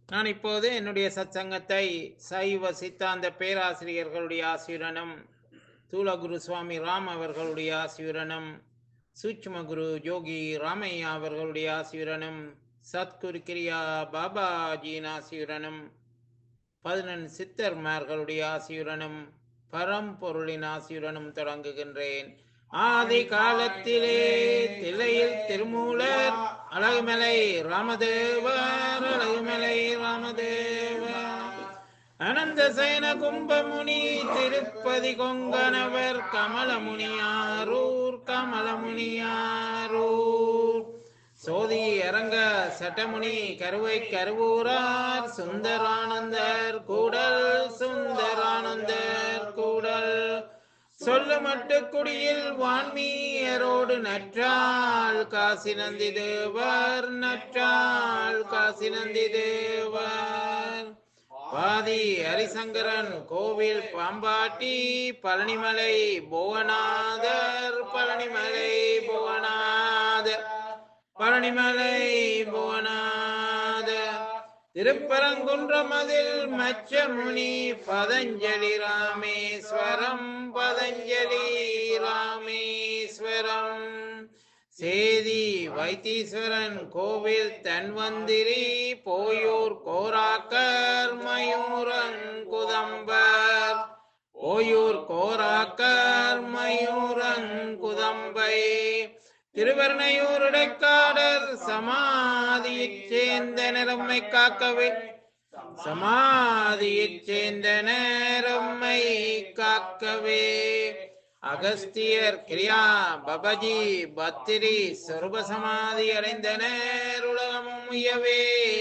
நான் இப்போது என்னுடைய சத்சங்கத்தை சைவ சித்தாந்த பேராசிரியர்களுடைய ஆசியுடனும் தூலகுரு சுவாமி ராம் அவர்களுடைய ஆசியுடனும் சூட்சும குரு யோகி ராமையா அவர்களுடைய ஆசியுடனும் சத்குரு கிரியா பாபாஜியின் ஆசியுடனும் பதினெண் சித்தர்மார்களுடைய ஆசியுடனும் பரம்பொருளின் ஆசியுடனும் தொடங்குகின்றேன் ஆதி காலத்திலே தில்லையில் திருமூலர் அழகுமலை ராமதேவர் அழகுமலை ராமதேவர் அனந்த சயன கும்பமுனி திருப்பதி கொங்கணவர் கமலமுனியாரூர் கமலமுனியாரூர் சோதி அரங்க சட்டமுனி கருவை கருவூரார் சுந்தரானந்தர் கூடல் சுந்தரானந்தர் கூடல் சொல்லு மட்டு குடியில் வான்மீயரோடு நற்றாள் காசி நந்தி தேவர் நற்றாள் காசி நந்தி தேவர் பாதி ஹரிசங்கரன் கோவில் பாம்பாட்டி பழனிமலை புவனாதர் பழனிமலை புவனாதர் பழனிமலை புவனாதர் திருப்பரங்குன்றமதில் மச்சமுனி பதஞ்சலி ராமேஸ்வரம் பதஞ்சலி ராமேஸ்வரம் சேதி வைத்தீஸ்வரன் கோவில் தன்வந்திரி போயூர் கோராக்கர் மயூரங்குதம்பர் ஓயூர் கோராக்கர் மயூரங்குதம்பை திருவர்ணையூர் இடைக்காடர் சமாதியைச் சேர்ந்த நிறம்மை காக்கவே சமாதியைச் சேர்ந்த நேரம்மை காக்கவே அகஸ்தியர் கிரியா பபஜி பத்திரி சொருப சமாதி அடைந்த நேருலகமும் உயவே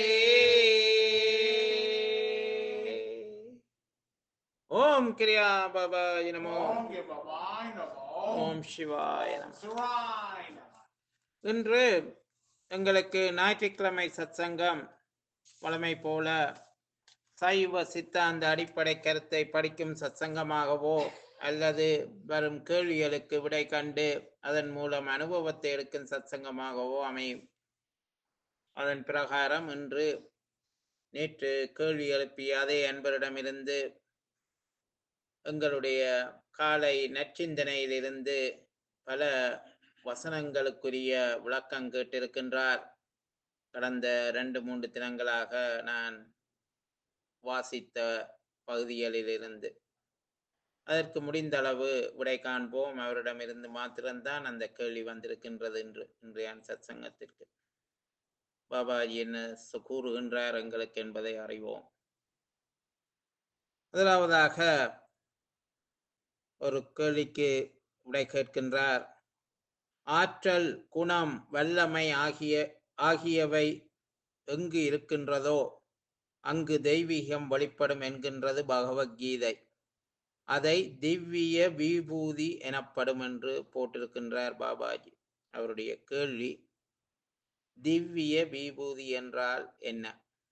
ஓம் கிரியா பபாஜி நமோ ஓம் கிருபவாய் நமோ. ஓம் சிவாய நமோ சிவாய் நமோ. இன்று எங்களுக்கு ஞாயிற்றுக்கிழமை சத்சங்கம் வழமை போல சைவ சித்தாந்த அடிப்படை கருத்தை படிக்கும் சத்சங்கமாகவோ அல்லது வரும் கேள்விகளுக்கு விடை கண்டு அதன் மூலம் அனுபவத்தை எடுக்கும் சத்சங்கமாகவோ அமையும் அதன் பிரகாரம் இன்று நேற்று கேள்வி எழுப்பிய அதே அன்பரிடமிருந்து எங்களுடைய காலை நற்சிந்தனையிலிருந்து பல வசனங்களுக்குரிய விளக்கம் கேட்டிருக்கின்றார் கடந்த ரெண்டு மூன்று தினங்களாக நான் வாசித்த பகுதிகளிலிருந்து அதற்கு முடிந்த அளவு விடை காண்போம் அவரிடமிருந்து மாத்திரம்தான் அந்த கேள்வி வந்திருக்கின்றது என்று இன்றைய சத்சங்கத்திற்கு பாபாஜி என்ன சு- கூறுகின்றார் எங்களுக்கு என்பதை அறிவோம் முதலாவதாக ஒரு கேள்விக்கு விடை கேட்கின்றார் ஆற்றல் குணம் வல்லமை ஆகிய ஆகியவை எங்கு இருக்கின்றதோ அங்கு தெய்வீகம் வெளிப்படும் என்கின்றது பகவத்கீதை அதை திவ்ய விபூதி எனப்படும் என்று போட்டிருக்கின்றார் பாபாஜி அவருடைய கேள்வி திவ்ய விபூதி என்றால் என்ன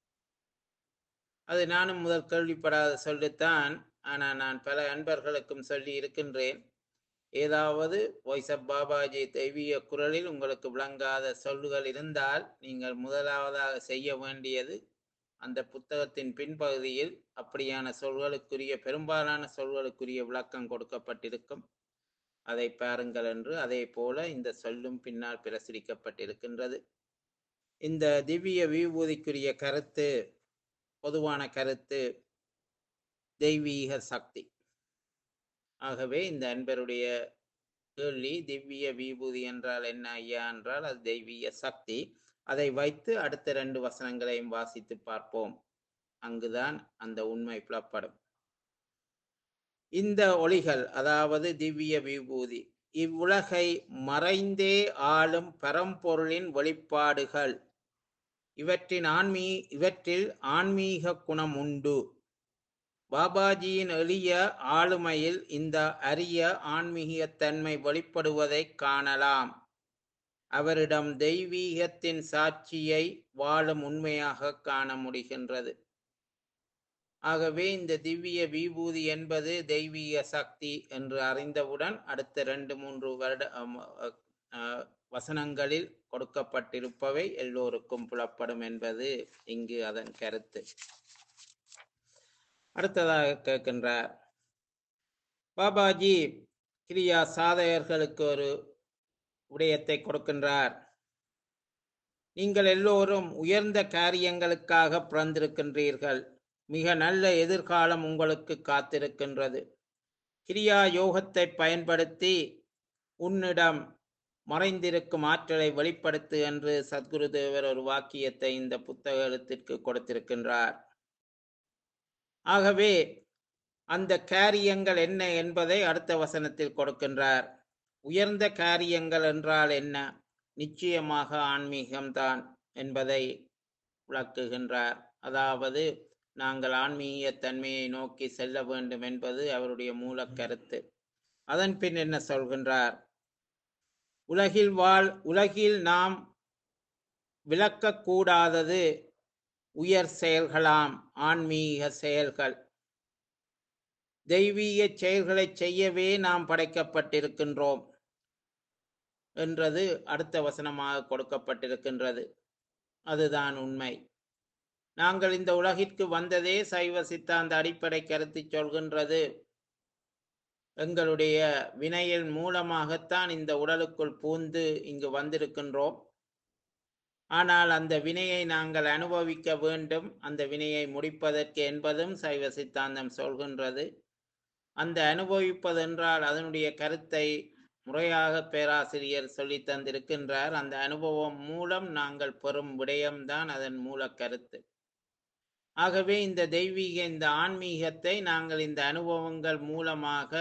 அது நானும் முதல் கேள்விப்படாத சொல்லித்தான் ஆனால் நான் பல அன்பர்களுக்கும் சொல்லி இருக்கின்றேன் ஏதாவது வாய்ஸ் ஆஃப் பாபாஜி தெய்வீக குரலில் உங்களுக்கு விளங்காத சொல்லுகள் இருந்தால் நீங்கள் முதலாவதாக செய்ய வேண்டியது அந்த புத்தகத்தின் பின்பகுதியில் அப்படியான சொல்களுக்குரிய பெரும்பாலான சொல்களுக்குரிய விளக்கம் கொடுக்கப்பட்டிருக்கும் அதை பாருங்கள் என்று அதே போல இந்த சொல்லும் பின்னால் பிரசுரிக்கப்பட்டிருக்கின்றது இந்த திவ்ய விபூதிக்குரிய கருத்து பொதுவான கருத்து தெய்வீக சக்தி ஆகவே இந்த அன்பருடைய கேள்வி திவ்ய விபூதி என்றால் என்ன ஐயா என்றால் அது தெய்வீக சக்தி அதை வைத்து அடுத்த ரெண்டு வசனங்களையும் வாசித்து பார்ப்போம் அங்குதான் அந்த உண்மை புலப்படும் இந்த ஒளிகள் அதாவது திவ்ய விபூதி இவ்வுலகை மறைந்தே ஆளும் பரம்பொருளின் வெளிப்பாடுகள் இவற்றின் ஆன்மீ இவற்றில் ஆன்மீக குணம் உண்டு பாபாஜியின் எளிய ஆளுமையில் இந்த அரிய ஆன்மீகத்தன்மை வெளிப்படுவதை காணலாம் அவரிடம் தெய்வீகத்தின் சாட்சியை வாழும் உண்மையாக காண முடிகின்றது ஆகவே இந்த திவ்ய விபூதி என்பது தெய்வீக சக்தி என்று அறிந்தவுடன் அடுத்த ரெண்டு மூன்று வருட அம், அ, அ, வசனங்களில் கொடுக்கப்பட்டிருப்பவை எல்லோருக்கும் புலப்படும் என்பது இங்கு அதன் கருத்து அடுத்ததாக கேட்கின்றார் பாபாஜி கிரியா சாதகர்களுக்கு ஒரு விடயத்தை கொடுக்கின்றார் நீங்கள் எல்லோரும் உயர்ந்த காரியங்களுக்காக பிறந்திருக்கின்றீர்கள் மிக நல்ல எதிர்காலம் உங்களுக்கு காத்திருக்கின்றது கிரியா யோகத்தை பயன்படுத்தி உன்னிடம் மறைந்திருக்கும் ஆற்றலை வெளிப்படுத்து என்று சத்குருதேவர் ஒரு வாக்கியத்தை இந்த புத்தகத்திற்கு கொடுத்திருக்கின்றார் ஆகவே அந்த காரியங்கள் என்ன என்பதை அடுத்த வசனத்தில் கொடுக்கின்றார் உயர்ந்த காரியங்கள் என்றால் என்ன நிச்சயமாக ஆன்மீகம்தான் என்பதை விளக்குகின்றார் அதாவது நாங்கள் ஆன்மீக தன்மையை நோக்கி செல்ல வேண்டும் என்பது அவருடைய மூல கருத்து அதன் பின் என்ன சொல்கின்றார் உலகில் வாழ் உலகில் நாம் விளக்கக்கூடாதது உயர் செயல்களாம் ஆன்மீக செயல்கள் தெய்வீக செயல்களை செய்யவே நாம் படைக்கப்பட்டிருக்கின்றோம் என்றது அடுத்த வசனமாக கொடுக்கப்பட்டிருக்கின்றது அதுதான் உண்மை நாங்கள் இந்த உலகிற்கு வந்ததே சைவ சித்தாந்த அடிப்படை கருத்து சொல்கின்றது எங்களுடைய வினையின் மூலமாகத்தான் இந்த உடலுக்குள் பூந்து இங்கு வந்திருக்கின்றோம் ஆனால் அந்த வினையை நாங்கள் அனுபவிக்க வேண்டும் அந்த வினையை முடிப்பதற்கு என்பதும் சைவ சித்தாந்தம் சொல்கின்றது அந்த அனுபவிப்பதென்றால் அதனுடைய கருத்தை முறையாக பேராசிரியர் சொல்லி தந்திருக்கின்றார் அந்த அனுபவம் மூலம் நாங்கள் பெறும் விடயம்தான் அதன் மூல கருத்து ஆகவே இந்த தெய்வீக இந்த ஆன்மீகத்தை நாங்கள் இந்த அனுபவங்கள் மூலமாக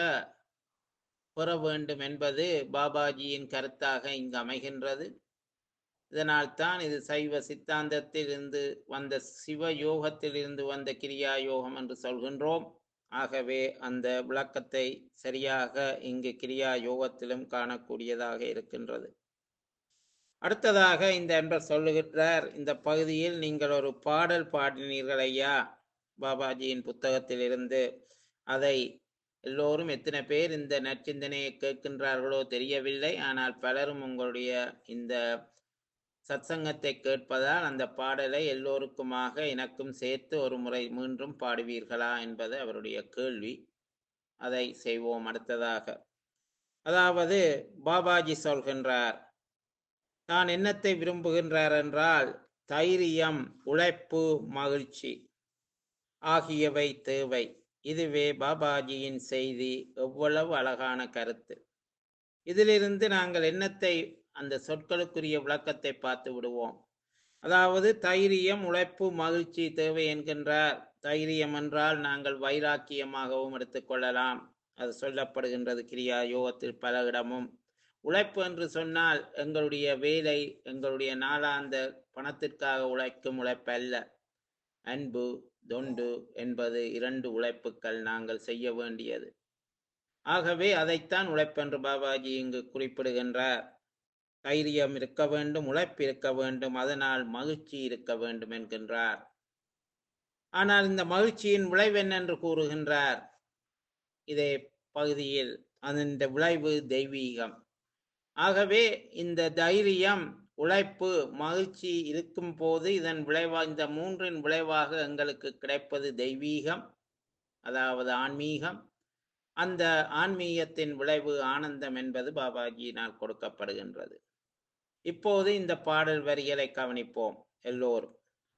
பெற வேண்டும் என்பது பாபாஜியின் கருத்தாக இங்கு அமைகின்றது இதனால் தான் இது சைவ சித்தாந்தத்தில் இருந்து வந்த சிவ யோகத்தில் இருந்து வந்த கிரியா யோகம் என்று சொல்கின்றோம் ஆகவே அந்த விளக்கத்தை சரியாக இங்கு கிரியா யோகத்திலும் காணக்கூடியதாக இருக்கின்றது அடுத்ததாக இந்த அன்பர் சொல்லுகின்றார் இந்த பகுதியில் நீங்கள் ஒரு பாடல் பாடினீர்கள் ஐயா பாபாஜியின் புத்தகத்தில் இருந்து அதை எல்லோரும் எத்தனை பேர் இந்த நற்சிந்தனையை கேட்கின்றார்களோ தெரியவில்லை ஆனால் பலரும் உங்களுடைய இந்த சத்சங்கத்தை கேட்பதால் அந்த பாடலை எல்லோருக்குமாக எனக்கும் சேர்த்து ஒரு முறை மீண்டும் பாடுவீர்களா என்பது அவருடைய கேள்வி அதை செய்வோம் அடுத்ததாக அதாவது பாபாஜி சொல்கின்றார் தான் என்னத்தை விரும்புகின்றார் என்றால் தைரியம் உழைப்பு மகிழ்ச்சி ஆகியவை தேவை இதுவே பாபாஜியின் செய்தி எவ்வளவு அழகான கருத்து இதிலிருந்து நாங்கள் என்னத்தை அந்த சொற்களுக்குரிய விளக்கத்தை பார்த்து விடுவோம் அதாவது தைரியம் உழைப்பு மகிழ்ச்சி தேவை என்கின்றார் தைரியம் என்றால் நாங்கள் வைராக்கியமாகவும் எடுத்துக்கொள்ளலாம் அது சொல்லப்படுகின்றது கிரியா யோகத்தில் பல இடமும் உழைப்பு என்று சொன்னால் எங்களுடைய வேலை எங்களுடைய நாளாந்த பணத்திற்காக உழைக்கும் உழைப்பல்ல அன்பு தொண்டு என்பது இரண்டு உழைப்புக்கள் நாங்கள் செய்ய வேண்டியது ஆகவே அதைத்தான் உழைப்பென்று பாபாஜி இங்கு குறிப்பிடுகின்றார் தைரியம் இருக்க வேண்டும் உழைப்பு இருக்க வேண்டும் அதனால் மகிழ்ச்சி இருக்க வேண்டும் என்கின்றார் ஆனால் இந்த மகிழ்ச்சியின் விளைவு என்னென்று கூறுகின்றார் இதே பகுதியில் அந்த விளைவு தெய்வீகம் ஆகவே இந்த தைரியம் உழைப்பு மகிழ்ச்சி இருக்கும் போது இதன் விளைவா இந்த மூன்றின் விளைவாக எங்களுக்கு கிடைப்பது தெய்வீகம் அதாவது ஆன்மீகம் அந்த ஆன்மீகத்தின் விளைவு ஆனந்தம் என்பது பாபாஜியினால் கொடுக்கப்படுகின்றது இப்போது இந்த பாடல் வரிகளை கவனிப்போம் எல்லோரும்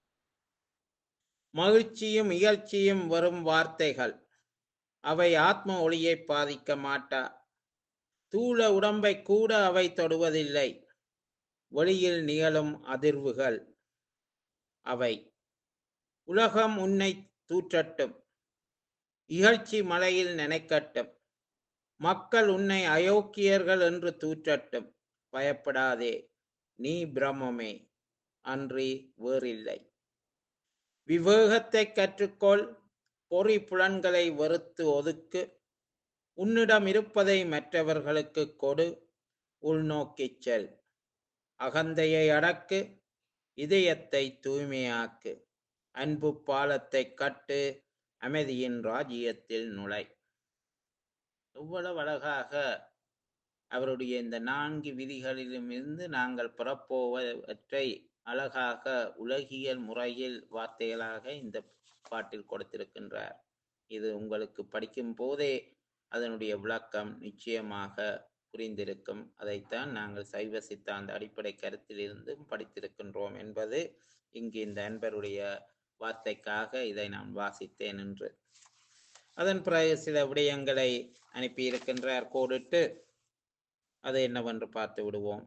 மகிழ்ச்சியும் இகழ்ச்சியும் வரும் வார்த்தைகள் அவை ஆத்ம ஒளியை பாதிக்க மாட்டா தூள உடம்பை கூட அவை தொடுவதில்லை வெளியில் நிகழும் அதிர்வுகள் அவை உலகம் உன்னை தூற்றட்டும் இகழ்ச்சி மலையில் நினைக்கட்டும் மக்கள் உன்னை அயோக்கியர்கள் என்று தூற்றட்டும் பயப்படாதே நீ பிரம்மமே அன்றி வேறில்லை விவேகத்தை கற்றுக்கொள் பொறி புலன்களை வெறுத்து ஒதுக்கு உன்னிடம் இருப்பதை மற்றவர்களுக்கு கொடு உள்நோக்கிச் செல் அகந்தையை அடக்கு இதயத்தை தூய்மையாக்கு அன்பு பாலத்தை கட்டு அமைதியின் ராஜ்யத்தில் நுழை எவ்வளவு அழகாக அவருடைய இந்த நான்கு விதிகளிலும் இருந்து நாங்கள் பெறப்போவற்றை அழகாக உலகியல் முறையில் வார்த்தைகளாக இந்த பாட்டில் கொடுத்திருக்கின்றார் இது உங்களுக்கு படிக்கும் போதே அதனுடைய விளக்கம் நிச்சயமாக புரிந்திருக்கும் அதைத்தான் நாங்கள் சைவ சித்தாந்த அடிப்படை கருத்திலிருந்தும் படித்திருக்கின்றோம் என்பது இங்கு இந்த அன்பருடைய வார்த்தைக்காக இதை நான் வாசித்தேன் என்று அதன் பிறகு சில விடயங்களை அனுப்பியிருக்கின்றார் கோடிட்டு அது என்னவென்று பார்த்து விடுவோம்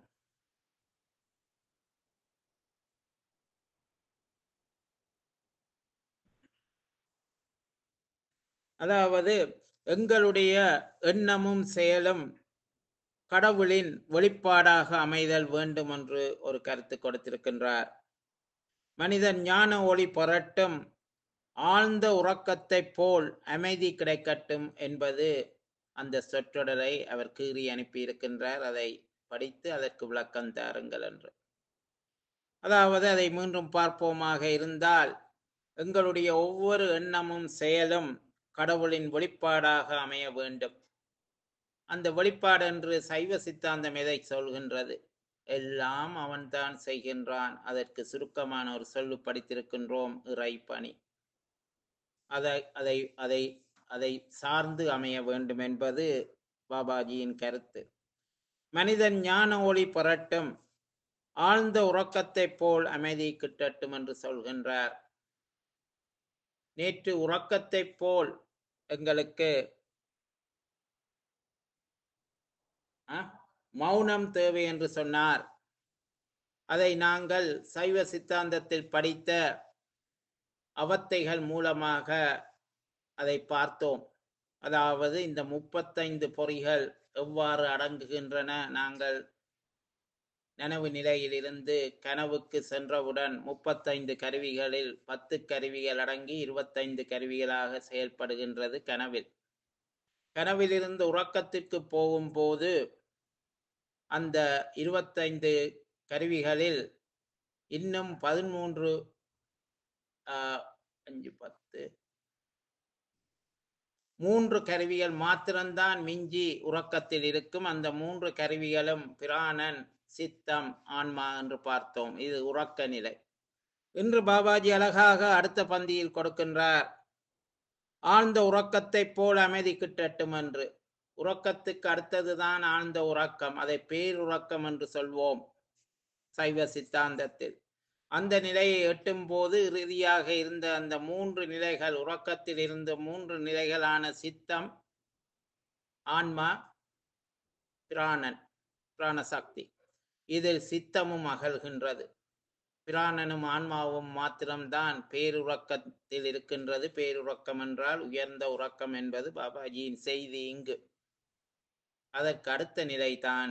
அதாவது எங்களுடைய எண்ணமும் செயலும் கடவுளின் வெளிப்பாடாக அமைதல் வேண்டும் என்று ஒரு கருத்து கொடுத்திருக்கின்றார் மனிதன் ஞான ஒளி புரட்டும் ஆழ்ந்த உறக்கத்தைப் போல் அமைதி கிடைக்கட்டும் என்பது அந்த சொற்றொடரை அவர் கீறி அனுப்பியிருக்கின்றார் அதை படித்து அதற்கு விளக்கம் தாருங்கள் என்று அதாவது அதை மீண்டும் பார்ப்போமாக இருந்தால் எங்களுடைய ஒவ்வொரு எண்ணமும் செயலும் கடவுளின் வெளிப்பாடாக அமைய வேண்டும் அந்த வெளிப்பாடு என்று சைவ சித்தாந்தம் எதை சொல்கின்றது எல்லாம் அவன்தான் செய்கின்றான் அதற்கு சுருக்கமான ஒரு சொல்லு படித்திருக்கின்றோம் இறை பணி அதை அதை அதை அதை சார்ந்து அமைய வேண்டும் என்பது பாபாஜியின் கருத்து மனிதன் ஞான ஒளி புரட்டும் ஆழ்ந்த உறக்கத்தைப் போல் அமைதி கிட்டட்டும் என்று சொல்கின்றார் நேற்று உறக்கத்தைப் போல் எங்களுக்கு ஆ, மௌனம் தேவை என்று சொன்னார் அதை நாங்கள் சைவ சித்தாந்தத்தில் படித்த அவத்தைகள் மூலமாக அதை பார்த்தோம் அதாவது இந்த முப்பத்தைந்து பொறிகள் எவ்வாறு அடங்குகின்றன நாங்கள் நனவு நிலையிலிருந்து கனவுக்கு சென்றவுடன் முப்பத்தைந்து கருவிகளில் பத்து கருவிகள் அடங்கி இருபத்தைந்து கருவிகளாக செயல்படுகின்றது கனவில் கனவிலிருந்து உறக்கத்திற்கு போகும்போது அந்த இருபத்தைந்து கருவிகளில் இன்னும் பதிமூன்று ஆஹ், அஞ்சு பத்து மூன்று கருவிகள் மாத்திரம்தான் மிஞ்சி உறக்கத்தில் இருக்கும் அந்த மூன்று கருவிகளும் பிராணன் சித்தம் ஆன்மா என்று பார்த்தோம் இது உறக்க நிலை இன்று பாபாஜி அழகாக அடுத்த பந்தியில் கொடுக்கின்றார் ஆழ்ந்த உறக்கத்தைப் போல் அமைதி கிட்டட்டும் என்று உறக்கத்துக்கு அடுத்ததுதான் ஆழ்ந்த உறக்கம் அதை பேருறக்கம் என்று சொல்வோம் சைவ சித்தாந்தத்தில் அந்த நிலையை எட்டும் போது இறுதியாக இருந்த அந்த மூன்று நிலைகள் உறக்கத்தில் இருந்த மூன்று நிலைகளான சித்தம் ஆன்மா பிராணன் பிராணசக்தி இதில் சித்தமும் அகல்கின்றது பிராணனும் ஆன்மாவும் மாத்திரம்தான் பேருறக்கத்தில் இருக்கின்றது பேருறக்கம் என்றால் உயர்ந்த உறக்கம் என்பது பாபாஜியின் செய்தி இங்கு அதற்கு அடுத்த நிலைதான்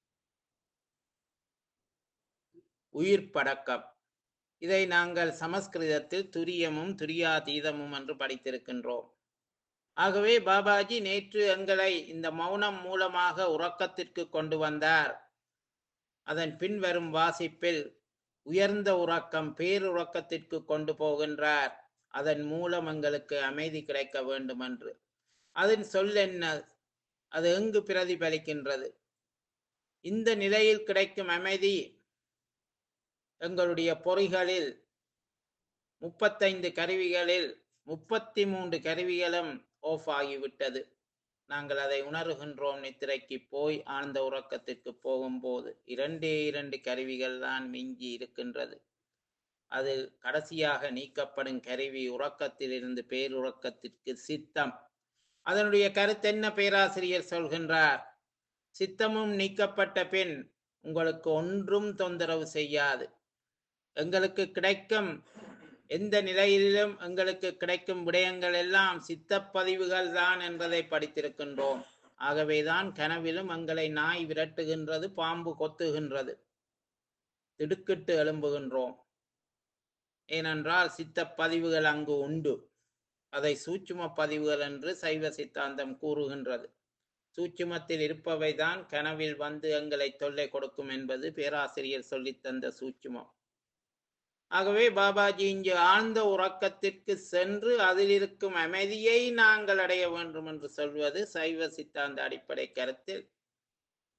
உயிர் படக்கம் இதை நாங்கள் சமஸ்கிருதத்தில் துரியமும் துரியாதீதமும் என்று படித்திருக்கின்றோம் ஆகவே பாபாஜி நேற்று எங்களை இந்த மௌனம் மூலமாக உறக்கத்திற்கு கொண்டு வந்தார் அதன் பின்வரும் வாசிப்பில் உயர்ந்த உறக்கம் பேருறக்கத்திற்கு கொண்டு போகின்றார் அதன் மூலம் எங்களுக்கு அமைதி கிடைக்க வேண்டும் என்று அதன் சொல் என்ன அது எங்கு பிரதிபலிக்கின்றது இந்த நிலையில் கிடைக்கும் அமைதி எங்களுடைய பொறிகளில் முப்பத்தைந்து கருவிகளில் முப்பத்தி மூன்று கருவிகளும் ஆஃப் ஆகிவிட்டது நாங்கள் அதை உணர்கின்றோம் நித்திரைக்கு போய் ஆழ்ந்த உறக்கத்திற்கு போகும்போது இரண்டே இரண்டு கருவிகள் தான் மிஞ்சி இருக்கின்றது அதில் கடைசியாக நீக்கப்படும் கருவி உறக்கத்திலிருந்து பேருறக்கத்திற்கு சித்தம் அதனுடைய கருத்து என்ன பேராசிரியர் சொல்கின்றார் சித்தமும் நீக்கப்பட்ட பின் உங்களுக்கு ஒன்றும் தொந்தரவு செய்யாது எங்களுக்கு கிடைக்கும் எந்த நிலையிலும் எங்களுக்கு கிடைக்கும் விடயங்கள் எல்லாம் சித்தப்பதிவுகள் தான் என்பதை படித்திருக்கின்றோம் ஆகவேதான் கனவிலும் எங்களை நாய் விரட்டுகின்றது பாம்பு கொத்துகின்றது திடுக்கிட்டு எழும்புகின்றோம் ஏனென்றால் சித்தப்பதிவுகள் அங்கு உண்டு அதை சூட்சும பதிவுகள் என்று சைவ சித்தாந்தம் கூறுகின்றது சூட்சுமத்தில் இருப்பவைதான் கனவில் வந்து எங்களை தொல்லை கொடுக்கும் என்பது பேராசிரியர் சொல்லித் தந்த சூட்சுமம் ஆகவே பாபாஜி இங்கு ஆழ்ந்த உறக்கத்திற்கு சென்று அதில் இருக்கும் அமைதியை நாங்கள் அடைய வேண்டும் என்று சொல்வது சைவ சித்தாந்த அடிப்படை கருத்தில்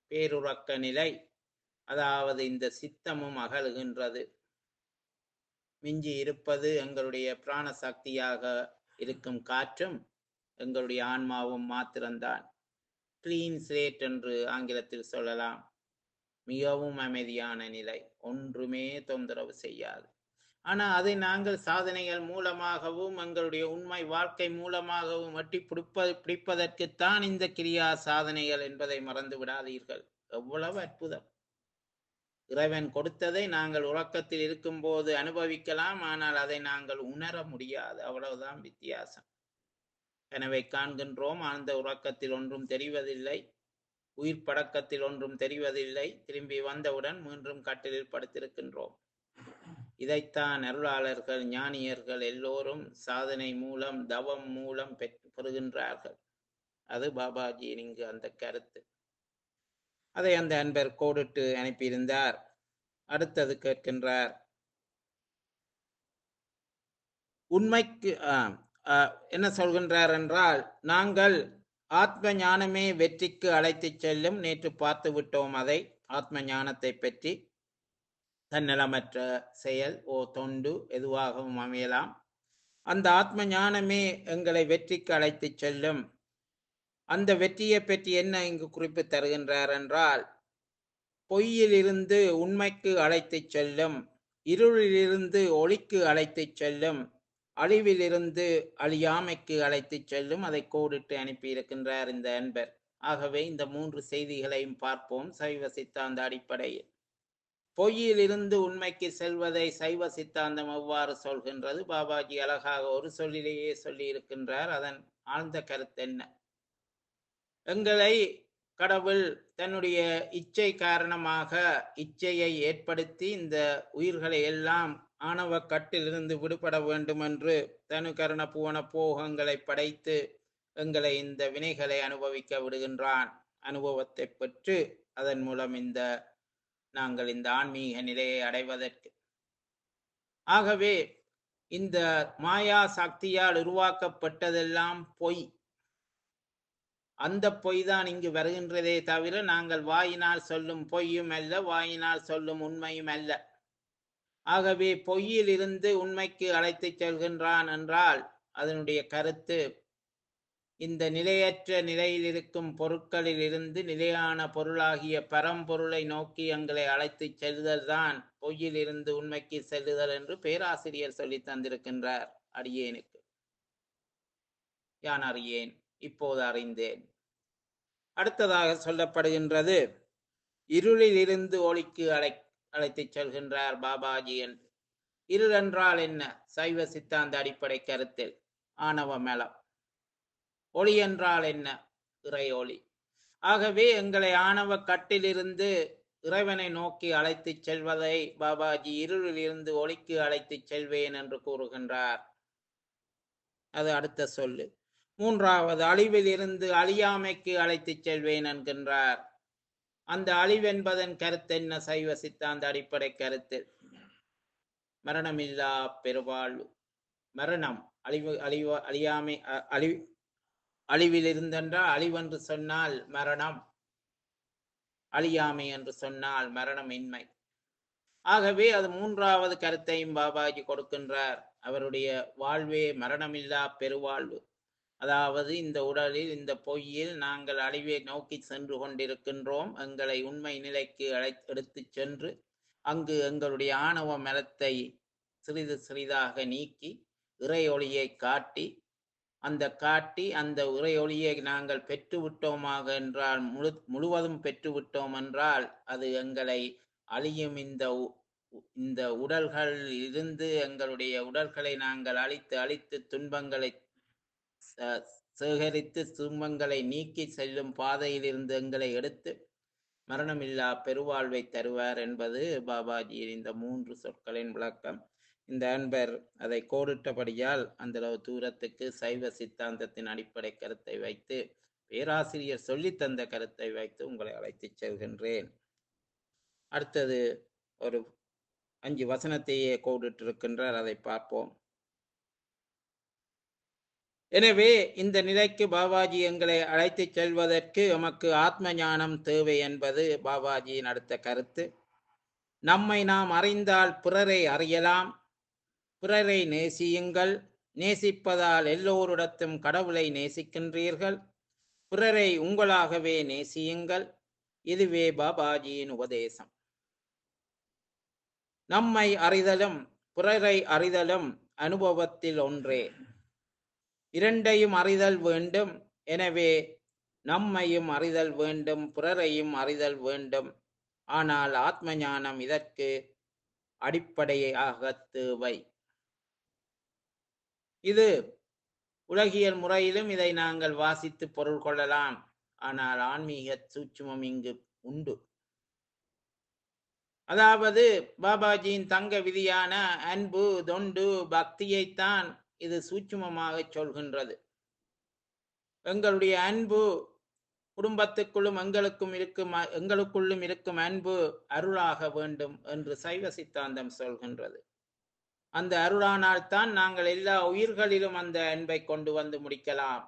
பேருறக்க நிலை அதாவது இந்த சித்தமும் அகலுகின்றது மிஞ்சி இருப்பது எங்களுடைய பிராண சக்தியாக இருக்கும் காற்றும் எங்களுடைய ஆன்மாவும் மாத்திரம்தான் கிளீன் ஸ்லேட் என்று ஆங்கிலத்தில் சொல்லலாம் மிகவும் அமைதியான நிலை ஒன்றுமே தொந்தரவு செய்யாது ஆனால் அதை நாங்கள் சாதனைகள் மூலமாகவும் எங்களுடைய உண்மை வாழ்க்கை மூலமாகவும் எட்டி பிடிப்ப பிடிப்பதற்குத்தான் இந்த கிரியா சாதனைகள் என்பதை மறந்து விடாதீர்கள் எவ்வளவு அற்புதம் இறைவன் கொடுத்ததை நாங்கள் உறக்கத்தில் இருக்கும்போது அனுபவிக்கலாம் ஆனால் அதை நாங்கள் உணர முடியாது அவ்வளவுதான் வித்தியாசம் எனவே காண்கின்றோம் அந்த உறக்கத்தில் ஒன்றும் தெரிவதில்லை உயிர் படக்கத்தில் ஒன்றும் தெரிவதில்லை திரும்பி வந்தவுடன் மீண்டும் கட்டிலில் படுத்திருக்கின்றோம் இதைத்தான் அருளாளர்கள் ஞானியர்கள் எல்லோரும் சாதனை மூலம் தவம் மூலம் பெற்று பெறுகின்றார்கள் அது பாபாஜியின் இங்கு அந்த கருத்து அதை அந்த அன்பர் கோடிட்டு அனுப்பியிருந்தார் அடுத்தது கேட்கின்றார் உண்மைக்கு ஆ, ஆ, என்ன சொல்கின்றார் என்றால் நாங்கள் ஆத்ம ஞானமே வெற்றிக்கு அழைத்துச் செல்லும் நேற்று பார்த்து விட்டோம் அதை ஆத்ம ஞானத்தை பற்றி தன்னலமற்ற செயல் ஓ தொண்டு எதுவாகவும் அமையலாம் அந்த ஆத்ம ஞானமே எங்களை வெற்றிக்கு அழைத்துச் செல்லும் அந்த வெற்றியை பற்றி என்ன இங்கு குறிப்பு தருகின்றார் என்றால் பொய்யிலிருந்து உண்மைக்கு அழைத்துச் செல்லும் இருளிலிருந்து ஒளிக்கு அழைத்துச் செல்லும் அழிவிலிருந்து அழியாமைக்கு அழைத்துச் செல்லும் அதை கோடிட்டு அனுப்பியிருக்கின்றார் இந்த அன்பர் ஆகவே இந்த மூன்று செய்திகளையும் பார்ப்போம் சைவ சித்தாந்த அடிப்படையில் பொய்யிலிருந்து உண்மைக்கு செல்வதை சைவ சித்தாந்தம் எவ்வாறு சொல்கின்றது பாபாஜி அழகாக ஒரு சொல்லிலேயே சொல்லி இருக்கின்றார் அதன் ஆழ்ந்த கருத்து என்ன எங்களை கடவுள் தன்னுடைய இச்சை காரணமாக இச்சையை ஏற்படுத்தி இந்த உயிர்களை எல்லாம் ஆணவ கட்டிலிருந்து விடுபட வேண்டும் என்று தனு கரண புவன போகங்களை படைத்து எங்களை இந்த வினைகளை அனுபவிக்க விடுகின்றான் அனுபவத்தை பெற்று அதன் மூலம் இந்த நாங்கள் இந்த ஆன்மீக நிலையை அடைவதற்கு ஆகவே இந்த மாயா சக்தியால் உருவாக்கப்பட்டதெல்லாம் பொய் அந்த பொய் தான் இங்கு வருகின்றதே தவிர நாங்கள் வாயினால் சொல்லும் பொய்யும் அல்ல வாயினால் சொல்லும் உண்மையும் அல்ல ஆகவே பொய்யில் இருந்து உண்மைக்கு அழைத்துச் செல்கின்றான் என்றால் அதனுடைய கருத்து இந்த நிலையற்ற நிலையில் இருக்கும் பொருட்களில் இருந்து நிலையான பொருளாகிய பரம்பொருளை நோக்கி எங்களை அழைத்துச் செல்லுதல் தான் பொய்யில் இருந்து உண்மைக்கு செல்லுதல் என்று பேராசிரியர் சொல்லி தந்திருக்கின்றார் அடியேனுக்கு யான் அறியேன் இப்போது அறிந்தேன் அடுத்ததாக சொல்லப்படுகின்றது இருளில் இருந்து ஒளிக்கு அழை அழைத்துச் செல்கின்றார் பாபாஜி என்று இருள் என்றால் என்ன சைவ சித்தாந்த அடிப்படை கருத்தில் ஆணவ மலம் ஒளி என்றால் என்ன இறை ஒளி ஆகவே எங்களை ஆணவ கட்டிலிருந்து இறைவனை நோக்கி அழைத்துச் செல்வதை பாபாஜி இருளில் இருந்து ஒளிக்கு அழைத்துச் செல்வேன் என்று கூறுகின்றார் அது அடுத்த சொல்லு மூன்றாவது அழிவில் இருந்து அழியாமைக்கு அழைத்துச் செல்வேன் என்கின்றார் அந்த அழிவென்பதன் கருத்து என்ன சைவ சித்தாந்த அடிப்படை கருத்து மரணமில்லா பெருவாழ்வு மரணம் அழிவு அழிவு அழியாமை அ- அழி அழிவில் இருந்தென்றால் அழிவென்று சொன்னால் மரணம் அழியாமை என்று சொன்னால் மரணமின்மை ஆகவே அது மூன்றாவது கருத்தையும் பாபாஜி கொடுக்கின்றார் அவருடைய வாழ்வே மரணமில்லா பெருவாழ்வு அதாவது இந்த உடலில் இந்த பொய்யில் நாங்கள் அழிவை நோக்கி சென்று கொண்டிருக்கின்றோம் எங்களை உண்மை நிலைக்கு அழை எடுத்துச் சென்று அங்கு எங்களுடைய ஆணவ மலத்தை சிறிது சிறிதாக நீக்கி இறை ஒளியை காட்டி அந்த காட்டி அந்த இறை ஒளியை நாங்கள் பெற்று விட்டோமாக என்றால் முழு முழுவதும் பெற்று விட்டோம் என்றால் அது எங்களை அழியும் இந்த உ- இந்த உடல்கள் இருந்து எங்களுடைய உடல்களை நாங்கள் அழித்து அழித்து துன்பங்களை ச- சேகரித்து துன்பங்களை நீக்கி செல்லும் பாதையில் இருந்து எங்களை எடுத்து மரணமில்லா பெருவாழ்வை தருவார் என்பது பாபாஜியின் இந்த மூன்று சொற்களின் விளக்கம் இந்த அன்பர் அதை கோடிட்டபடியால் அந்த அளவு தூரத்துக்கு சைவ சித்தாந்தத்தின் அடிப்படை கருத்தை வைத்து பேராசிரியர் சொல்லித் தந்த கருத்தை வைத்து உங்களை அழைத்துச் செல்கின்றேன் அடுத்தது ஒரு அஞ்சு வசனத்தையே கோடிட்டிருக்கின்றார் அதை பார்ப்போம் எனவே இந்த நிலைக்கு பாபாஜி எங்களை அழைத்துச் செல்வதற்கு எமக்கு ஆத்ம ஞானம் தேவை என்பது பாபாஜியின் அடுத்த கருத்து நம்மை நாம் அறிந்தால் பிறரை அறியலாம் பிறரை நேசியுங்கள் நேசிப்பதால் எல்லோரிடத்தும் கடவுளை நேசிக்கின்றீர்கள் பிறரை உங்களாகவே நேசியுங்கள் இதுவே பாபாஜியின் உபதேசம் நம்மை அறிதலும் பிறரை அறிதலும் அனுபவத்தில் ஒன்றே இரண்டையும் அறிதல் வேண்டும் எனவே நம்மையும் அறிதல் வேண்டும் பிறரையும் அறிதல் வேண்டும் ஆனால் ஆத்ம ஞானம் இதற்கு அடிப்படையாக தேவை இது உலகியல் முறையிலும் இதை நாங்கள் வாசித்து பொருள் கொள்ளலாம் ஆனால் ஆன்மீக சூட்சுமம் இங்கு உண்டு அதாவது பாபாஜியின் தங்க விதியான அன்பு தொண்டு பக்தியைத்தான் இது சூட்சுமமாக சொல்கின்றது எங்களுடைய அன்பு குடும்பத்துக்குள்ளும் எங்களுக்கும் இருக்கும் அ- எங்களுக்குள்ளும் இருக்கும் அன்பு அருளாக வேண்டும் என்று சைவ சித்தாந்தம் சொல்கின்றது அந்த அருளானால் தான் நாங்கள் எல்லா உயிர்களிலும் அந்த அன்பை கொண்டு வந்து முடிக்கலாம்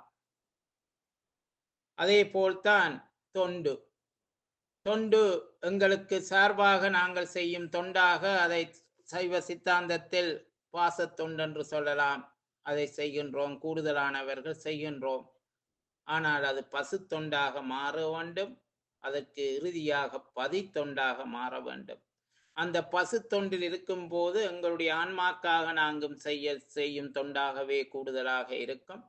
அதே போல்தான் தொண்டு தொண்டு எங்களுக்கு சார்பாக நாங்கள் செய்யும் தொண்டாக அதை சைவ சித்தாந்தத்தில் பாசத் தொண்டென்று சொல்லலாம் அதை செய்கின்றோம் கூடுதலானவர்கள் செய்கின்றோம் ஆனால் அது பசு தொண்டாக மாற வேண்டும் அதற்கு இறுதியாக பதி தொண்டாக மாற வேண்டும் அந்த பசு தொண்டில் இருக்கும் போது எங்களுடைய ஆன்மாக்காக நாங்கள் செய்ய செய்யும் தொண்டாகவே கூடுதலாக இருக்கும்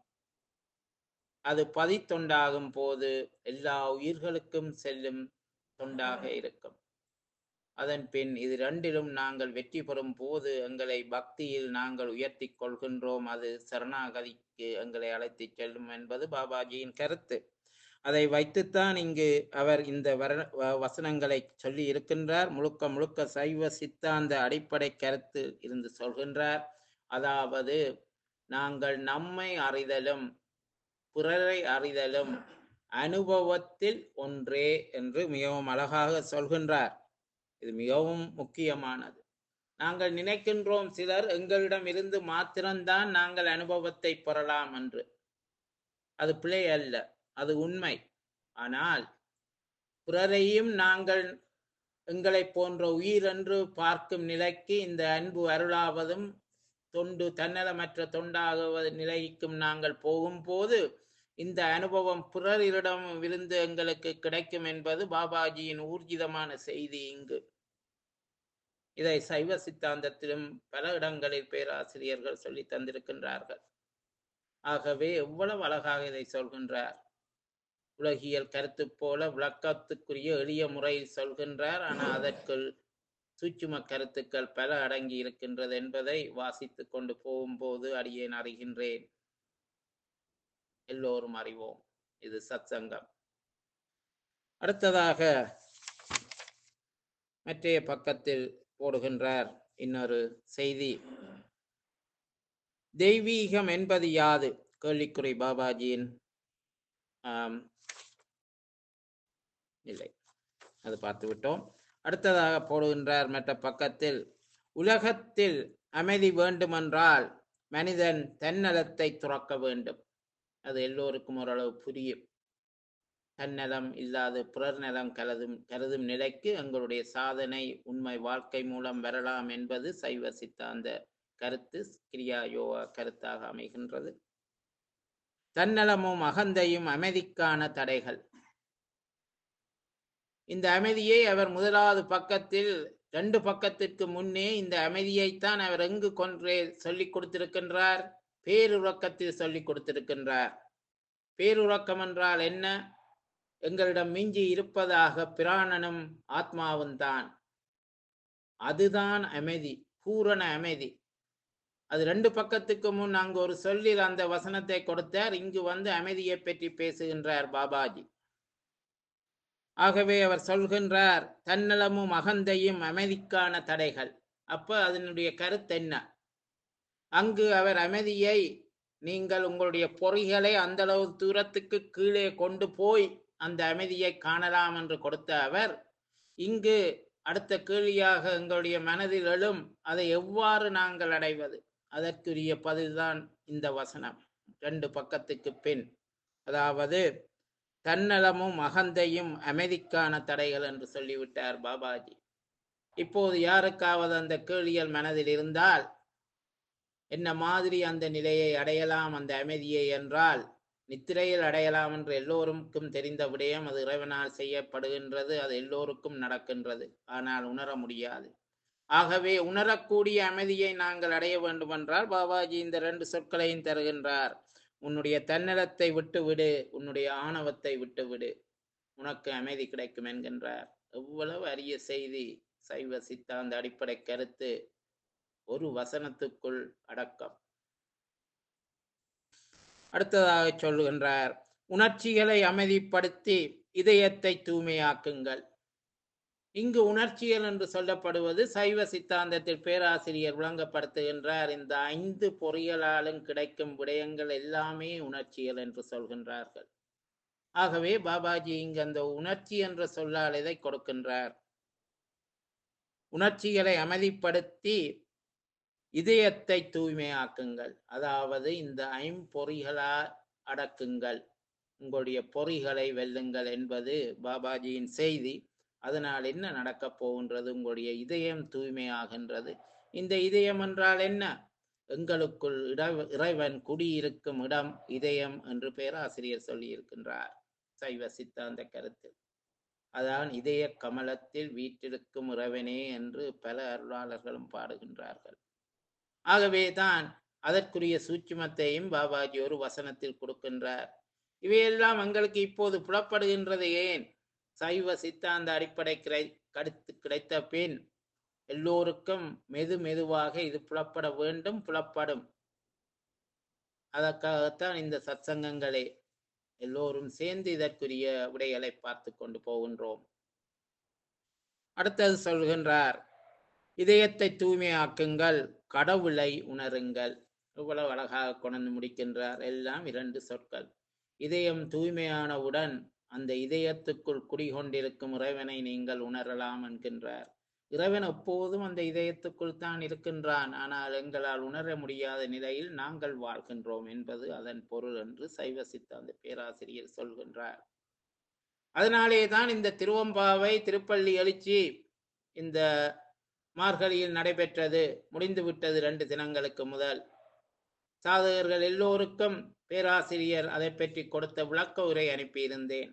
அது பதித்தொண்டாகும் போது எல்லா உயிர்களுக்கும் செல்லும் தொண்டாக இருக்கும் அதன் பின் இது ரெண்டிலும் நாங்கள் வெற்றி பெறும் போது எங்களை பக்தியில் நாங்கள் உயர்த்தி கொள்கின்றோம் அது சரணாகதிக்கு எங்களை அழைத்துச் செல்லும் என்பது பாபாஜியின் கருத்து அதை வைத்துத்தான் இங்கு அவர் இந்த வர வ- வசனங்களை சொல்லி இருக்கின்றார் முழுக்க முழுக்க சைவ சித்தாந்த அடிப்படை கருத்து இருந்து சொல்கின்றார் அதாவது நாங்கள் நம்மை அறிதலும் பிறரை அறிதலும் அனுபவத்தில் ஒன்றே என்று மிகவும் அழகாக சொல்கின்றார் இது மிகவும் முக்கியமானது நாங்கள் நினைக்கின்றோம் சிலர் எங்களிடம் இருந்து மாத்திரம்தான் நாங்கள் அனுபவத்தை பெறலாம் என்று அது பிழை அல்ல அது உண்மை ஆனால் பிறரையும் நாங்கள் எங்களை போன்ற உயிர் என்று பார்க்கும் நிலைக்கு இந்த அன்பு அருளாவதும் தொண்டு தன்னலமற்ற தொண்டாகுவது நிலைக்கும் நாங்கள் போகும்போது இந்த அனுபவம் பிறரிடம் இருந்து எங்களுக்கு கிடைக்கும் என்பது பாபாஜியின் ஊர்ஜிதமான செய்தி இங்கு இதை சைவ சித்தாந்தத்திலும் பல இடங்களில் பேராசிரியர்கள் சொல்லி தந்திருக்கின்றார்கள் ஆகவே எவ்வளவு அழகாக இதை சொல்கின்றார் உலகியல் கருத்து போல விளக்கத்துக்குரிய எளிய முறையில் சொல்கின்றார் ஆனால் அதற்குள் சூட்சும கருத்துக்கள் பல அடங்கி இருக்கின்றது என்பதை வாசித்துக் கொண்டு போகும்போது அடியேன் அறிகின்றேன் எல்லோரும் அறிவோம் இது சத்சங்கம் அடுத்ததாக மற்றைய பக்கத்தில் போடுகின்றார் இன்னொரு செய்தி தெய்வீகம் என்பது யாது கேள்விக்குறி பாபாஜியின் ஆம், இல்லை அது பார்த்து விட்டோம் அடுத்ததாக போடுகின்றார் மற்ற பக்கத்தில் உலகத்தில் அமைதி வேண்டுமென்றால் மனிதன் தன்னலத்தை துறக்க வேண்டும் அது எல்லோருக்கும் ஓரளவு புரியும் தன்னலம் இல்லாத பிறர் நலம் கருதும் கருதும் நிலைக்கு எங்களுடைய சாதனை உண்மை வாழ்க்கை மூலம் வரலாம் என்பது சைவ சித்தாந்த கருத்து கிரியா யோகா கருத்தாக அமைகின்றது தன்னலமும் அகந்தையும் அமைதிக்கான தடைகள் இந்த அமைதியை அவர் முதலாவது பக்கத்தில் ரெண்டு பக்கத்திற்கு முன்னே இந்த அமைதியைத்தான் அவர் எங்கு கொன்றே சொல்லிக் கொடுத்திருக்கின்றார் பேருறக்கத்தில் சொல்லிக் கொடுத்திருக்கின்றார் பேருறக்கம் என்றால் என்ன எங்களிடம் மிஞ்சி இருப்பதாக பிராணனும் ஆத்மாவும் தான் அதுதான் அமைதி பூரண அமைதி அது ரெண்டு பக்கத்துக்கு முன் அங்கு ஒரு சொல்லில் அந்த வசனத்தை கொடுத்தார் இங்கு வந்து அமைதியை பற்றி பேசுகின்றார் பாபாஜி ஆகவே அவர் சொல்கின்றார் தன்னலமும் அகந்தையும் அமைதிக்கான தடைகள் அப்ப அதனுடைய கருத்து என்ன அங்கு அவர் அமைதியை நீங்கள் உங்களுடைய பொறிகளை அந்த அளவு தூரத்துக்கு கீழே கொண்டு போய் அந்த அமைதியை காணலாம் என்று கொடுத்த அவர் இங்கு அடுத்த கேள்வியாக எங்களுடைய மனதில் எழும் அதை எவ்வாறு நாங்கள் அடைவது அதற்குரிய பதில்தான் இந்த வசனம் ரெண்டு பக்கத்துக்கு பின் அதாவது தன்னலமும் அகந்தையும் அமைதிக்கான தடைகள் என்று சொல்லிவிட்டார் பாபாஜி இப்போது யாருக்காவது அந்த கேள்வியல் மனதில் இருந்தால் என்ன மாதிரி அந்த நிலையை அடையலாம் அந்த அமைதியை என்றால் நித்திரையில் அடையலாம் என்று எல்லோருக்கும் தெரிந்த விடயம் அது இறைவனால் செய்யப்படுகின்றது அது எல்லோருக்கும் நடக்கின்றது ஆனால் உணர முடியாது ஆகவே உணரக்கூடிய அமைதியை நாங்கள் அடைய வேண்டுமென்றால் பாபாஜி இந்த ரெண்டு சொற்களையும் தருகின்றார் உன்னுடைய தன்னலத்தை விட்டுவிடு உன்னுடைய ஆணவத்தை விட்டுவிடு உனக்கு அமைதி கிடைக்கும் என்கின்றார் எவ்வளவு அரிய செய்தி சைவ சித்தாந்த அடிப்படை கருத்து ஒரு வசனத்துக்குள் அடக்கம் அடுத்ததாக சொல்லுகின்றார் உணர்ச்சிகளை அமைதிப்படுத்தி இதயத்தை தூய்மையாக்குங்கள் இங்கு உணர்ச்சிகள் என்று சொல்லப்படுவது சைவ சித்தாந்தத்தில் பேராசிரியர் விளங்கப்படுத்துகின்றார் இந்த ஐந்து பொறிகளாலும் கிடைக்கும் விடயங்கள் எல்லாமே உணர்ச்சிகள் என்று சொல்கின்றார்கள் ஆகவே பாபாஜி இங்கு அந்த உணர்ச்சி என்ற சொல்லால் இதை கொடுக்கின்றார் உணர்ச்சிகளை அமைதிப்படுத்தி இதயத்தை தூய்மையாக்குங்கள் அதாவது இந்த ஐம்பொறிகளா அடக்குங்கள் உங்களுடைய பொறிகளை வெல்லுங்கள் என்பது பாபாஜியின் செய்தி அதனால் என்ன நடக்கப் போகின்றது உங்களுடைய இதயம் தூய்மையாகின்றது இந்த இதயம் என்றால் என்ன எங்களுக்குள் இட இறைவன் குடியிருக்கும் இடம் இதயம் என்று பேராசிரியர் சொல்லியிருக்கின்றார் சைவ சித்தாந்த கருத்து அதான் இதய கமலத்தில் வீற்றிருக்கும் இறைவனே என்று பல அருளாளர்களும் பாடுகின்றார்கள் ஆகவே தான் அதற்குரிய சூட்சுமத்தையும் பாபாஜி ஒரு வசனத்தில் கொடுக்கின்றார் இவையெல்லாம் எங்களுக்கு இப்போது புலப்படுகின்றது ஏன் சைவ சித்தாந்த அடிப்படை கிடை கடுத்து கிடைத்த பின் எல்லோருக்கும் மெது மெதுவாக இது புலப்பட வேண்டும் புலப்படும் அதற்காகத்தான் இந்த சத்சங்கங்களே எல்லோரும் சேர்ந்து இதற்குரிய விடைகளை பார்த்து கொண்டு போகின்றோம் அடுத்தது சொல்கின்றார் இதயத்தை தூய்மையாக்குங்கள் கடவுளை உணருங்கள் இவ்வளவு அழகாக கொண்டு முடிக்கின்றார் எல்லாம் இரண்டு சொற்கள் இதயம் தூய்மையானவுடன் அந்த இதயத்துக்குள் குடிகொண்டிருக்கும் இறைவனை நீங்கள் உணரலாம் என்கின்றார் இறைவன் எப்போதும் அந்த இதயத்துக்குள் தான் இருக்கின்றான் ஆனால் எங்களால் உணர முடியாத நிலையில் நாங்கள் வாழ்கின்றோம் என்பது அதன் பொருள் என்று சைவ சித்தாந்த பேராசிரியர் சொல்கின்றார் அதனாலே தான் இந்த திருவம்பாவை திருப்பள்ளி எழுச்சி இந்த மார்கழியில் நடைபெற்றது முடிந்துவிட்டது ரெண்டு தினங்களுக்கு முதல் சாதகர்கள் எல்லோருக்கும் பேராசிரியர் அதை பற்றி கொடுத்த விளக்க உரை அனுப்பியிருந்தேன்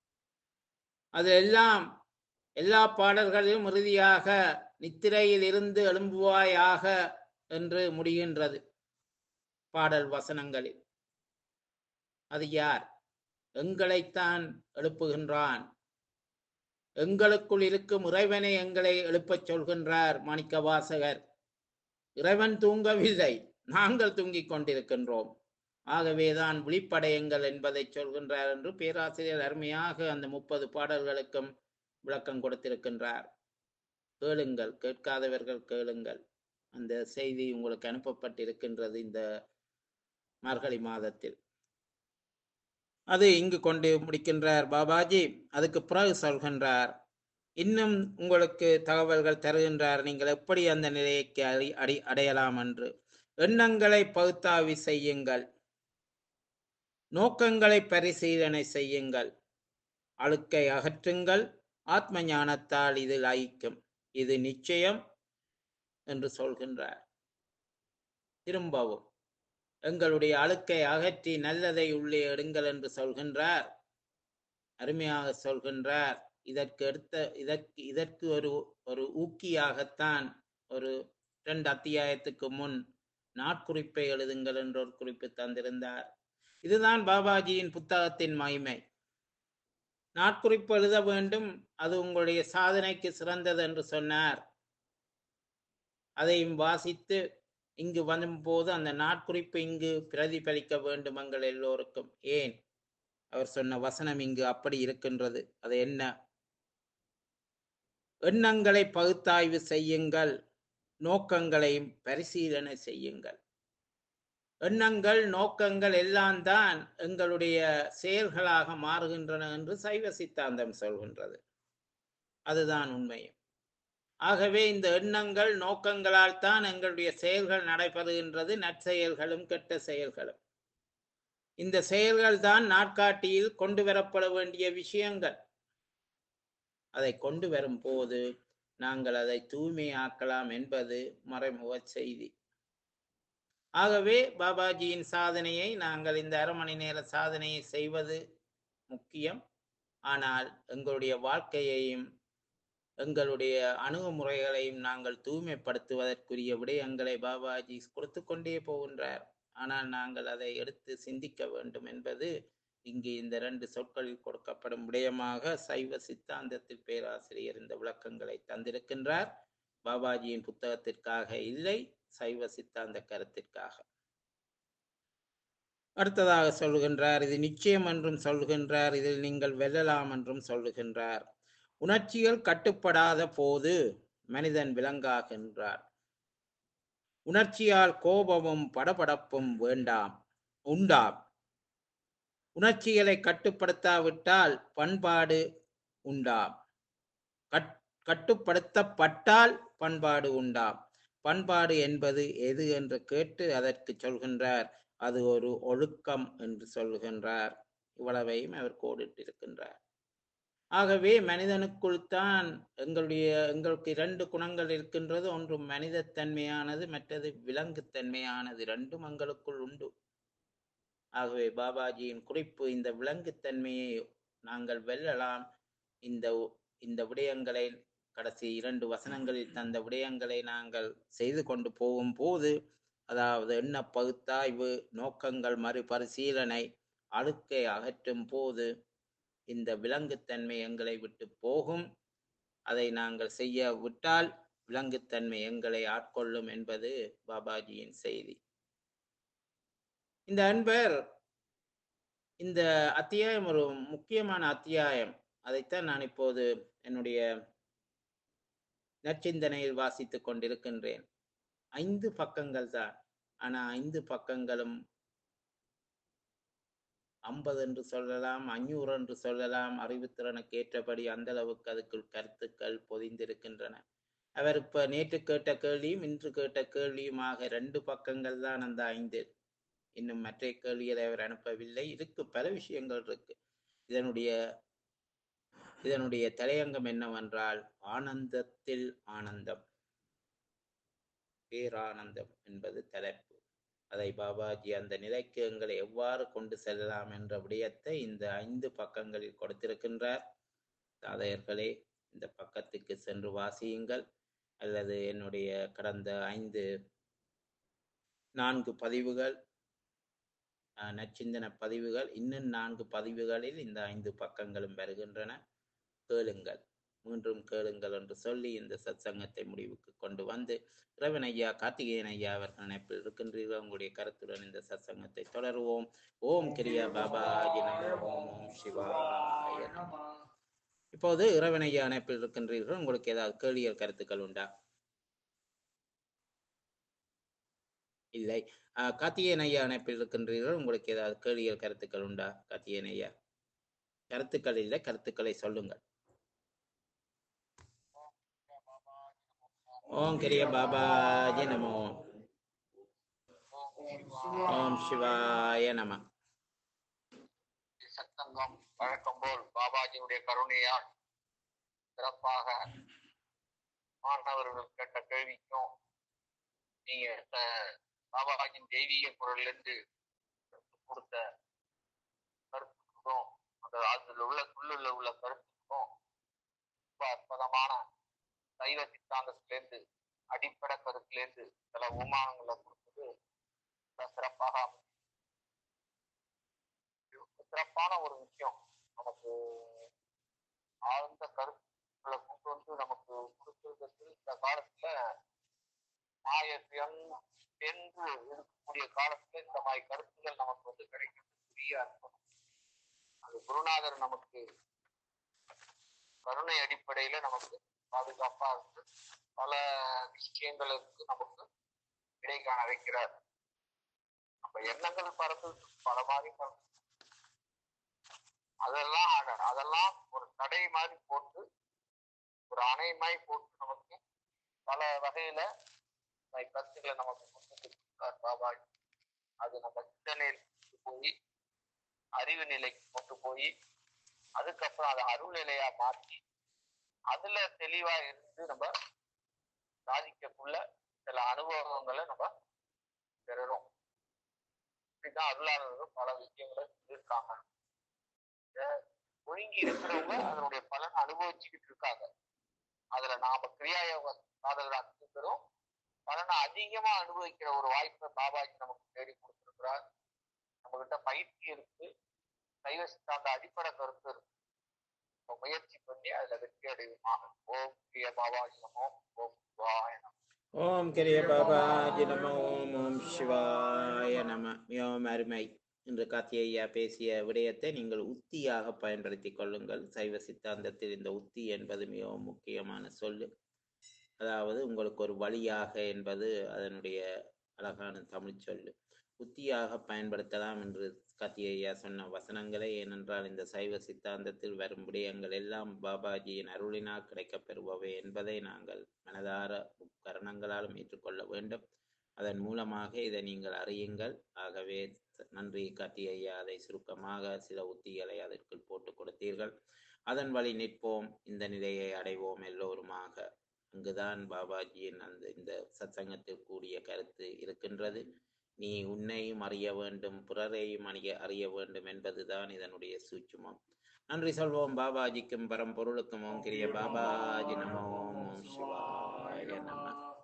அது எல்லாம் எல்லா பாடல்களிலும் இறுதியாக நித்திரையில் இருந்து எழும்புவாயாக என்று முடிகின்றது பாடல் வசனங்களில் அது யார் எங்களைத்தான் எழுப்புகின்றான் எங்களுக்குள் இருக்கும் இறைவனை எங்களை எழுப்பச் சொல்கின்றார் மாணிக்க வாசகர் இறைவன் தூங்கவில்லை நாங்கள் தூங்கிக் கொண்டிருக்கின்றோம் ஆகவேதான் விழிப்படையுங்கள் என்பதை சொல்கின்றார் என்று பேராசிரியர் அருமையாக அந்த முப்பது பாடல்களுக்கும் விளக்கம் கொடுத்திருக்கின்றார் கேளுங்கள் கேட்காதவர்கள் கேளுங்கள் அந்த செய்தி உங்களுக்கு அனுப்பப்பட்டிருக்கின்றது இந்த மார்கழி மாதத்தில் அது இங்கு கொண்டு முடிக்கின்றார் பாபாஜி அதுக்கு பிறகு சொல்கின்றார் இன்னும் உங்களுக்கு தகவல்கள் தருகின்றார் நீங்கள் எப்படி அந்த நிலைக்கு அடி அடி அடையலாம் என்று எண்ணங்களை பகுத்தாவி செய்யுங்கள் நோக்கங்களை பரிசீலனை செய்யுங்கள் அழுக்கை அகற்றுங்கள் ஆத்ம ஞானத்தால் இது லயிக்கும் இது நிச்சயம் என்று சொல்கின்றார் திரும்பவும் எங்களுடைய அழுக்கை அகற்றி நல்லதை உள்ளே எடுங்கள் என்று சொல்கின்றார் அருமையாக சொல்கின்றார் இதற்கு அடுத்த இதற்கு இதற்கு ஒரு ஒரு ஊக்கியாகத்தான் ஒரு இரண்டு அத்தியாயத்துக்கு முன் நாட்குறிப்பை எழுதுங்கள் என்ற ஒரு குறிப்பு தந்திருந்தார் இதுதான் பாபாஜியின் புத்தகத்தின் மகிமை நாட்குறிப்பு எழுத வேண்டும் அது உங்களுடைய சாதனைக்கு சிறந்தது என்று சொன்னார் அதையும் வாசித்து இங்கு வரும்போது அந்த நாட்குறிப்பு இங்கு பிரதிபலிக்க வேண்டும் எங்கள் எல்லோருக்கும் ஏன் அவர் சொன்ன வசனம் இங்கு அப்படி இருக்கின்றது அது என்ன எண்ணங்களை பகுத்தாய்வு செய்யுங்கள் நோக்கங்களையும் பரிசீலனை செய்யுங்கள் எண்ணங்கள் நோக்கங்கள் எல்லாம் தான் எங்களுடைய செயல்களாக மாறுகின்றன என்று சைவ சித்தாந்தம் சொல்கின்றது அதுதான் உண்மையும் ஆகவே இந்த எண்ணங்கள் நோக்கங்களால் தான் எங்களுடைய செயல்கள் நடைபெறுகின்றது நற்செயல்களும் கெட்ட செயல்களும் இந்த செயல்கள் தான் நாட்காட்டியில் கொண்டு வரப்பட வேண்டிய விஷயங்கள் அதை கொண்டு வரும் போது நாங்கள் அதை தூய்மையாக்கலாம் என்பது மறைமுக செய்தி ஆகவே பாபாஜியின் சாதனையை நாங்கள் இந்த அரை மணி நேர சாதனையை செய்வது முக்கியம் ஆனால் எங்களுடைய வாழ்க்கையையும் எங்களுடைய அணுகுமுறைகளையும் நாங்கள் தூய்மைப்படுத்துவதற்குரிய விடயங்களை பாபாஜி கொடுத்து கொண்டே போகின்றார் ஆனால் நாங்கள் அதை எடுத்து சிந்திக்க வேண்டும் என்பது இங்கு இந்த ரெண்டு சொற்களில் கொடுக்கப்படும் விடயமாக சைவ சித்தாந்தத்தில் பேராசிரியர் இந்த விளக்கங்களை தந்திருக்கின்றார் பாபாஜியின் புத்தகத்திற்காக இல்லை சைவ சித்தாந்த கருத்திற்காக அடுத்ததாக சொல்லுகின்றார் இது நிச்சயம் என்றும் சொல்லுகின்றார் இதில் நீங்கள் வெல்லலாம் என்றும் சொல்லுகின்றார் உணர்ச்சிகள் கட்டுப்படாத போது மனிதன் விலங்காகின்றார் உணர்ச்சியால் கோபமும் படபடப்பும் வேண்டாம் உண்டாம் உணர்ச்சிகளை கட்டுப்படுத்தாவிட்டால் பண்பாடு உண்டாம் கட் கட்டுப்படுத்தப்பட்டால் பண்பாடு உண்டாம் பண்பாடு என்பது எது என்று கேட்டு அதற்கு சொல்கின்றார் அது ஒரு ஒழுக்கம் என்று சொல்லுகின்றார் இவ்வளவையும் அவர் கோடிட்டிருக்கின்றார் ஆகவே மனிதனுக்குள் தான் எங்களுடைய எங்களுக்கு இரண்டு குணங்கள் இருக்கின்றது ஒன்று மனிதத்தன்மையானது மற்றது விலங்குத்தன்மையானது இரண்டும் எங்களுக்குள் உண்டு ஆகவே பாபாஜியின் குறிப்பு இந்த விலங்குத்தன்மையை நாங்கள் வெல்லலாம் இந்த இந்த விடயங்களை கடைசி இரண்டு வசனங்களில் தந்த விடயங்களை நாங்கள் செய்து கொண்டு போகும் போது அதாவது எண்ண பகுத்தாய்வு நோக்கங்கள் மறுபரிசீலனை அழுக்கை அகற்றும் போது இந்த விலங்குத்தன்மை எங்களை விட்டு போகும் அதை நாங்கள் செய்ய விட்டால் விலங்குத்தன்மை எங்களை ஆட்கொள்ளும் என்பது பாபாஜியின் செய்தி இந்த அன்பர் இந்த அத்தியாயம் ஒரு முக்கியமான அத்தியாயம் அதைத்தான் நான் இப்போது என்னுடைய நற்சிந்தனையில் வாசித்துக் கொண்டிருக்கின்றேன் ஐந்து பக்கங்கள் தான் ஆனா ஐந்து பக்கங்களும் ஐம்பது என்று சொல்லலாம் அஞ்சூறு என்று சொல்லலாம் அறிவுத்திறனுக்கு ஏற்றபடி அந்த அளவுக்கு அதுக்குள் கருத்துக்கள் பொதிந்திருக்கின்றன அவர் இப்ப நேற்று கேட்ட கேள்வியும் இன்று கேட்ட கேள்வியுமாக ரெண்டு பக்கங்கள் தான் அந்த ஐந்து இன்னும் மற்ற கேள்விகளை அவர் அனுப்பவில்லை இருக்கு பல விஷயங்கள் இருக்கு இதனுடைய இதனுடைய தலையங்கம் என்னவென்றால் ஆனந்தத்தில் ஆனந்தம் பேரானந்தம் என்பது தலைப்பு அதை பாபாஜி அந்த நிலைக்கு எங்களை எவ்வாறு கொண்டு செல்லலாம் என்ற விடயத்தை இந்த ஐந்து பக்கங்களில் கொடுத்திருக்கின்றார் சாதையர்களே இந்த பக்கத்துக்கு சென்று வாசியுங்கள் அல்லது என்னுடைய கடந்த ஐந்து நான்கு பதிவுகள் அஹ், நற்சிந்தன பதிவுகள் இன்னும் நான்கு பதிவுகளில் இந்த ஐந்து பக்கங்களும் வருகின்றன கேளுங்கள் மீண்டும் கேளுங்கள் என்று சொல்லி இந்த சத்சங்கத்தை முடிவுக்கு கொண்டு வந்து இறைவன் ஐயா கார்த்திகேயன் ஐயா அவர்கள் நினைப்பில் இருக்கின்றீர்கள் உங்களுடைய கருத்துடன் இந்த சத்சங்கத்தை தொடருவோம் ஓம் கிரியா பாபாஜி நமோ ஓம் ஓம் சிவாய நமோ. இப்போது இறைவன் ஐயா இணைப்பில் இருக்கின்றீர்கள் உங்களுக்கு ஏதாவது கேள்விகள் கருத்துக்கள் உண்டா இல்லை அஹ், கார்த்திகேயன் ஐயா இணைப்பில் இருக்கின்றீர்கள் உங்களுக்கு ஏதாவது கேள்விகள் கருத்துக்கள் உண்டா கார்த்திகேயன் ஐயா கருத்துக்கள் இல்லை கருத்துக்களை சொல்லுங்கள் ஓம் கிரிய பாபாஜி நமோ ஓம் சிவாய நம சத்தங்கம் வழக்கம் போல் பாபாஜியுடைய கருணையால் சிறப்பாக மாணவர்கள் கேட்ட கேள்விக்கும் நீங்க அஹ், பாபாஜியின் தெய்வீக குரலிலிருந்து கொடுத்த கருத்துக்கும் அந்த அதில் உள்ள உள்ளுள்ள உள்ள கருத்துக்கும் ரொம்ப அற்புதமான சைவ சித்தாந்தத்திலேருந்து அடிப்படை கருத்திலேருந்து சில உமானங்களை கொடுத்தது ரொம்ப சிறப்பாக அமைஞ்சு. இது சிறப்பான ஒரு விஷயம் நமக்கு ஆழ்ந்த கருத்துக்களை கொண்டு வந்து நமக்கு கொடுக்கறதுக்கு இந்த காலத்துல மாயத்தியம் என்று இருக்கக்கூடிய காலத்துல இந்த மாதிரி கருத்துக்கள் நமக்கு வந்து கிடைக்கிறது புரியா இருக்கும் அது குருநாதர் நமக்கு கருணை அடிப்படையில நமக்கு பாதுகாப்பா இருந்து பல விஷயங்களுக்கு நமக்கு விடை காண வைக்கிறார் நம்ம எண்ணங்கள் பறந்து பல மாதிரி பறந்து அதெல்லாம் அட- அதெல்லாம் ஒரு தடை மாதிரி போட்டு ஒரு அணை மாதிரி போட்டு நமக்கு பல வகையில இந்த கருத்துக்களை நமக்கு கொடுத்துட்டு இருக்கார் பாபாஜி அது நம்ம சிந்தனையில் போய் அறிவு நிலைக்கு கொண்டு போய் அதுக்கப்புறம் அதை அருள் நிலையா மாற்றி அதுல தெளிவா இருந்து நம்ம சாதிக்கக்குள்ள சில அனுபவங்களை நம்ம பெறுறோம் இப்படிதான் அருளாளர்கள் பல விஷயங்களை சொல்லியிருக்காங்க இத ஒழுங்கி இருக்கிறவங்க அதனுடைய பலனை அனுபவிச்சுக்கிட்டு இருக்காங்க அதுல நாம கிரியாயோக சாதகராக இருக்கிறோம் பலனை அதிகமா அனுபவிக்கிற ஒரு வாய்ப்பை பாபாஜி நமக்கு தேடி கொடுத்திருக்கிறார் நம்ம கிட்ட பயிற்சி இருக்கு சைவ சித்தாந்த அடிப்படை கருத்து இருக்கு நம்ம முயற்சி பண்ணி அதுல வெற்றி அடைவுமாக ஓம் பிரிய பாபாஜி நமோ ஓம் சிவாய நமோ ஓம் கிரிய பாபாஜி நம ஓம் ஓம் சிவாய நம மிகவும் அருமை இன்று காத்தியையா பேசிய விடயத்தை நீங்கள் உத்தியாக பயன்படுத்திக் கொள்ளுங்கள் சைவ சித்தாந்தத்தில் இந்த உத்தி என்பது மிகவும் முக்கியமான சொல்லு அதாவது உங்களுக்கு ஒரு வழியாக என்பது அதனுடைய அழகான தமிழ் சொல்லு உத்தியாக பயன்படுத்தலாம் என்று காத்தியையா சொன்ன வசனங்களே ஏனென்றால் இந்த சைவ சித்தாந்தத்தில் வரும் விடயங்கள் எல்லாம் பாபாஜியின் அருளினால் கிடைக்கப் பெறுபவை என்பதை நாங்கள் மனதார கரணங்களாலும் ஏற்றுக்கொள்ள வேண்டும் அதன் மூலமாக இதை நீங்கள் அறியுங்கள் ஆகவே நன்றி காத்தியையா அதை சுருக்கமாக சில உத்திகளை அதற்குள் போட்டு கொடுத்தீர்கள் அதன் வழி நிற்போம் இந்த நிலையை அடைவோம் எல்லோருமாக அங்குதான் பாபாஜியின் அந்த இந்த சத்சங்கத்தில் கூடிய கருத்து இருக்கின்றது நீ உன்னையும் அறிய வேண்டும் பிறரையும் அறிய அறிய வேண்டும் என்பதுதான் இதனுடைய சூட்சுமம் நன்றி சொல்வோம் பாபாஜிக்கும் பரம்பொருளுக்கும் ஓம் கிரிய பாபாஜி நமோ ஓம் சிவாய நம